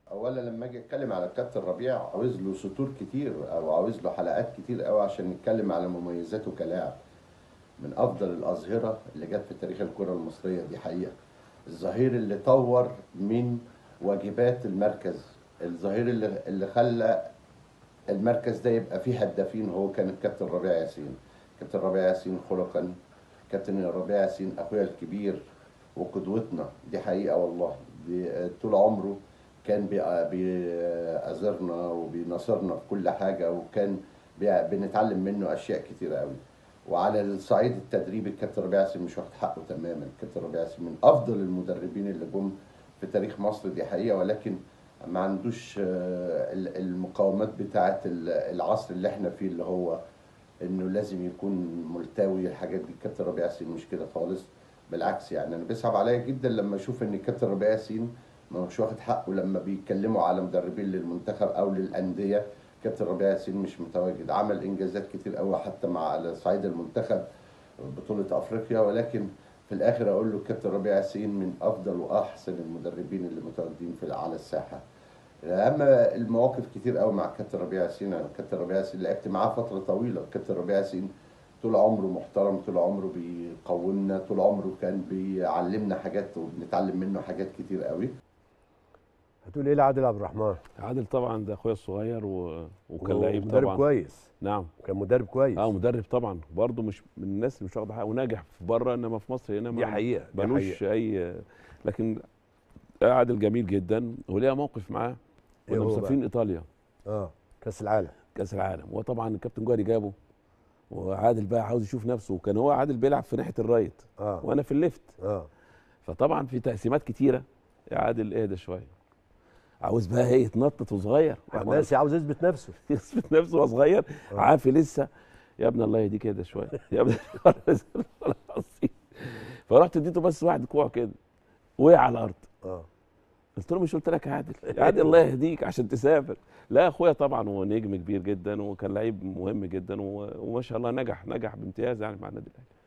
اولا لما اجي اتكلم على الكابتن ربيع عاوز له سطور كتير او عاوز له حلقات كتير قوي عشان نتكلم على مميزاته كلاعب من افضل الاظهره اللي جت في تاريخ الكره المصريه دي حقيقه الظهير اللي طور من واجبات المركز الظهير اللي اللي خلى المركز ده يبقى فيه هدافين هو كان الكابتن ربيع ياسين كابتن ربيع ياسين خلقا كابتن ربيع ياسين اخويا الكبير وقدوتنا دي حقيقه والله دي طول عمره كان بي- بيعذرنا وبيناصرنا في كل حاجه وكان بي- بنتعلم منه اشياء كتير قوي وعلى الصعيد التدريبي الكابتن ربيع ياسين مش واخد حقه تماما الكابتن ربيع ياسين من افضل المدربين اللي جم في تاريخ مصر دي حقيقه ولكن ما عندوش آه، ال- المقاومات بتاعه ال- العصر اللي احنا فيه اللي هو انه لازم يكون ملتوي الحاجات دي الكابتن ربيع ياسين مش كده خالص بالعكس يعني انا بيصعب عليا جدا لما اشوف ان الكابتن ربيع ياسين ما مش واخد حقه لما بيتكلموا على مدربين للمنتخب او للانديه كابتن ربيع ياسين مش متواجد عمل انجازات كتير قوي حتى مع على صعيد المنتخب بطوله افريقيا ولكن في الاخر اقول له كابتن ربيع ياسين من افضل واحسن المدربين اللي متواجدين في على الساحه اما المواقف كتير قوي مع الكابتن ربيع ياسين انا الكابتن ربيع ياسين لعبت معاه فتره طويله الكابتن ربيع ياسين طول عمره محترم طول عمره بيقومنا طول عمره كان بيعلمنا حاجات وبنتعلم منه حاجات كتير قوي هتقول ايه لعادل عبد الرحمن عادل طبعا ده اخويا الصغير و... وكان لعيب مدرب طبعا كويس نعم كان مدرب كويس اه مدرب طبعا برضه مش من الناس اللي مش واخده حقه وناجح في بره انما في مصر هنا دي ما حقيقه دي ملوش حقيقة. اي لكن عادل جميل جدا وليها موقف معاه إيه كنا هو مسافرين ايطاليا اه كاس العالم كاس العالم وطبعا الكابتن جوهري جابه وعادل بقى عاوز يشوف نفسه وكان هو عادل بيلعب في ناحيه الرايت اه وانا في الليفت اه فطبعا في تقسيمات كتيره يا عادل اهدى شويه عاوز بقى ايه يتنطط وصغير حماسي عاوز يثبت نفسه يثبت نفسه وهو صغير آه. عافي لسه يا ابن الله يهديك كده شويه يا ابن العظيم فرحت اديته بس واحد كوع كده وقع على الارض اه قلت له مش قلت لك يا عادل يا عادل الله يهديك عشان تسافر لا اخويا طبعا هو نجم كبير جدا وكان لعيب مهم جدا و- وما شاء الله نجح نجح بامتياز يعني مع النادي الاهلي